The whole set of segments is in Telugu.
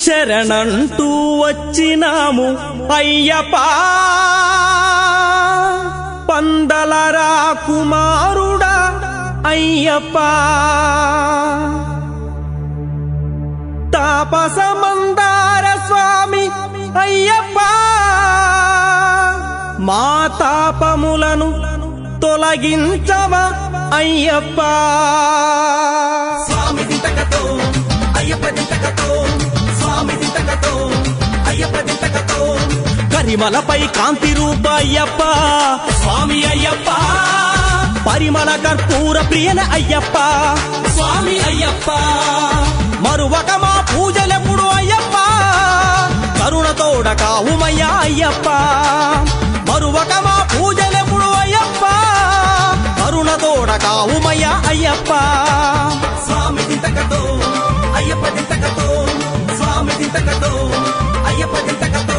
శరణంటూ వచ్చినాము అయ్యప్పా పందల రాకుమారుడా అయ్యప్పా తాపసమందార స్వామి అయ్యప్పా మా తాపములను తొలగించవ అయ్యప్పా స్వామి దింతకతో అయ్యప్ప దింతకతో స్వామి దింతకతో అయ్యప్ప దింతకతో కరిమలపై కాంతి రూప అయ్యప్ప స్వామి అయ్యప్ప పరిమళ కర్పూర ప్రియన అయ్యప్ప స్వామి అయ్యప్ప మరువక మా పూజలెప్పుడు అయ్యప్ప కరుణతోడ కావుమయ్యా అయ్యప్ప మరువక మా పూజలెప్పుడు అయ్యప్ప కరుణతోడ కావుమయ్యా అయ్యప్ప స్వామి దింతకతో అయ్యప్ప దింతకతో స్వామి దింతకతో అయ్యప్ప దింతకతో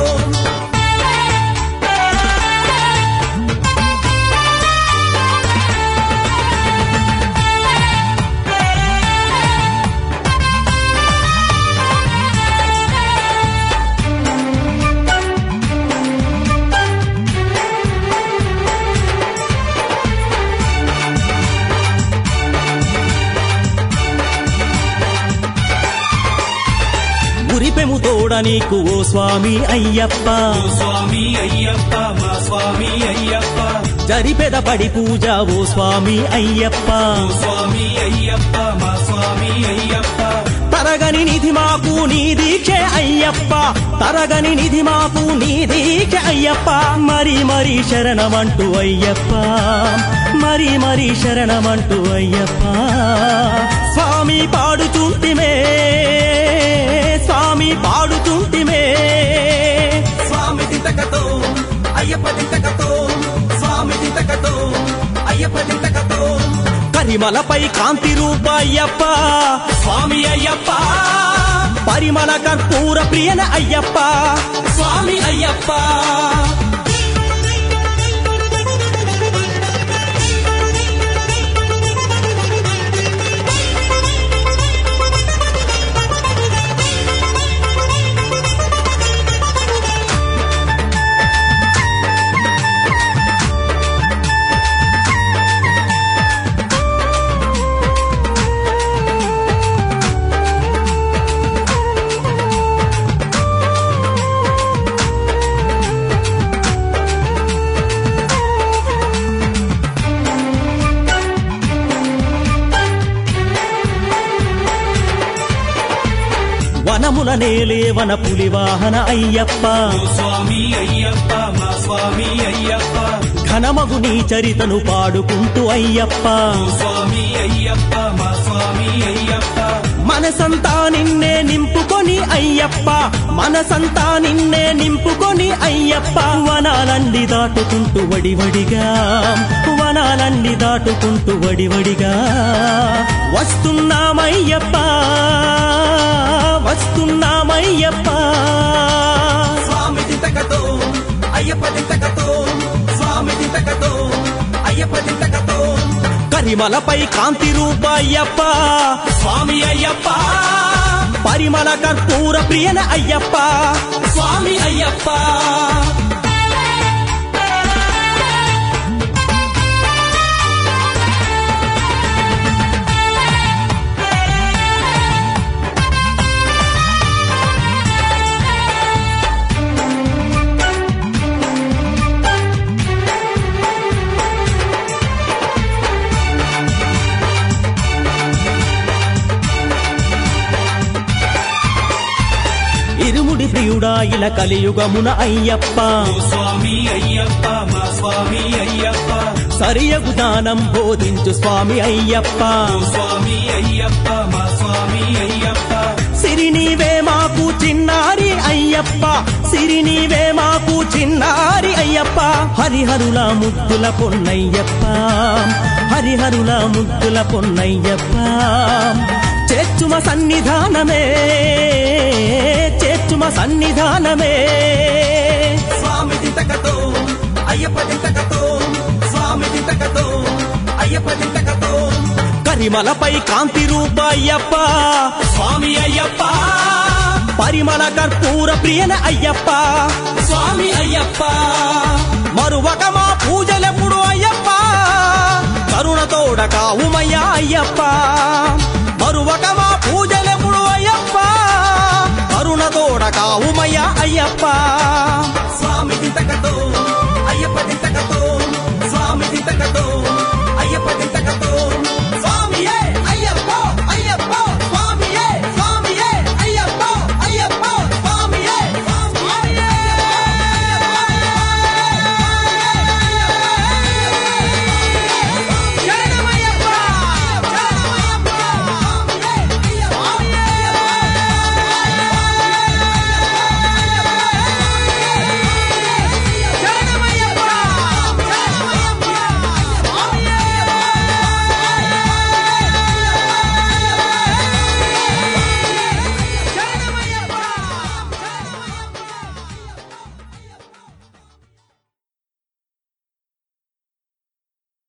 ఉరిపెము తోడ నీకు ఓ స్వామి అయ్యప్ప స్వామి అయ్యప్ప మా స్వామి అయ్యప్ప జరిపెద పడి పూజ ఓ స్వామి అయ్యప్ప స్వామి అయ్యప్ప మా స్వామి అయ్యప్ప తరగని నిధి మాకు నీ దీక్షే అయ్యప్ప తరగని నిధి మాకు నీ దీక్ష అయ్యప్ప మరి మరి శరణమంటూ అయ్యప్ప మరి మరి శరణమంటూ అయ్యప్ప స్వామి పాడుచుంటిమే స్వామి పాడుచుంటిమే స్వామి దింతకతో అయ్యప్ప దింతకతో స్వామి దింతకతో అయ్యప్ప దింతకతో కరిమలపై కాంతి రూప అయ్యప్ప స్వామి అయ్యప్ప పరిమళ కర్పూర ప్రియన అయ్యప్ప స్వామి అయ్యప్ప వనముల నేలే వన పులి వాహన అయ్యప్ప స్వామి అయ్యప్ప మా స్వామి అయ్యప్ప ఘనమగు నీ చరితను పాడుకుంటూ అయ్యప్ప స్వామి అయ్యప్ప మా స్వామి అయ్యప్ప మనసంతా నిన్నే నింపుకొని అయ్యప్ప మనసంతా నిన్నే నింపుకొని అయ్యప్ప వనాలన్నీ దాటుకుంటూ వడివడిగా వనాలన్నీ దాటుకుంటూ వడివడిగా వస్తున్నామయ్యప్ప వస్తున్నామయ్యప్ప స్వామి దింతకతో అయ్యప్ప దింతకతో స్వామి దింతకతో అయ్యప్ప దింతకతో కరిమలపై కాంతి రూప అయ్యప్ప స్వామి అయ్యప్ప పరిమళ కర్పూర ప్రియన అయ్యప్ప స్వామి అయ్యప్ప ఇరుముడి ప్రియుడా ఇలా కలియుగమున అయ్యప్ప స్వామి అయ్యప్ప మా స్వామి అయ్యప్ప సరియగు దానం బోధించు స్వామి అయ్యప్ప స్వామి అయ్యప్ప మా స్వామి అయ్యప్ప సిరి నీవే మాకు చిన్నారి అయ్యప్ప సిరి నీవే మాకు చిన్నారి అయ్యప్ప హరిహరుల ముద్దుల పొన్నయ్యప్ప హరిహరుల ముద్దుల పొన్నయ్యప్ప చేర్చుమ సన్నిధానమే చేర్చుమ సన్నిధానమే స్వామి దింతకతో అయ్యప్ప దింతకతో స్వామి దింతకతో అయ్యప్ప దింతకతో కరిమలపై కాంతి రూప అయ్యప్ప స్వామి అయ్యప్ప పరిమళ కర్పూర ప్రియన అయ్యప్ప స్వామి అయ్యప్ప మరువక మా పూజలెప్పుడు అయ్యప్ప కరుణతోడ కావుమయ్యా అయ్యప్ప మరువక మా పూజలెప్పుడు అయ్యప్ప కరుణతోడ కావుమయ్యా అయ్యప్ప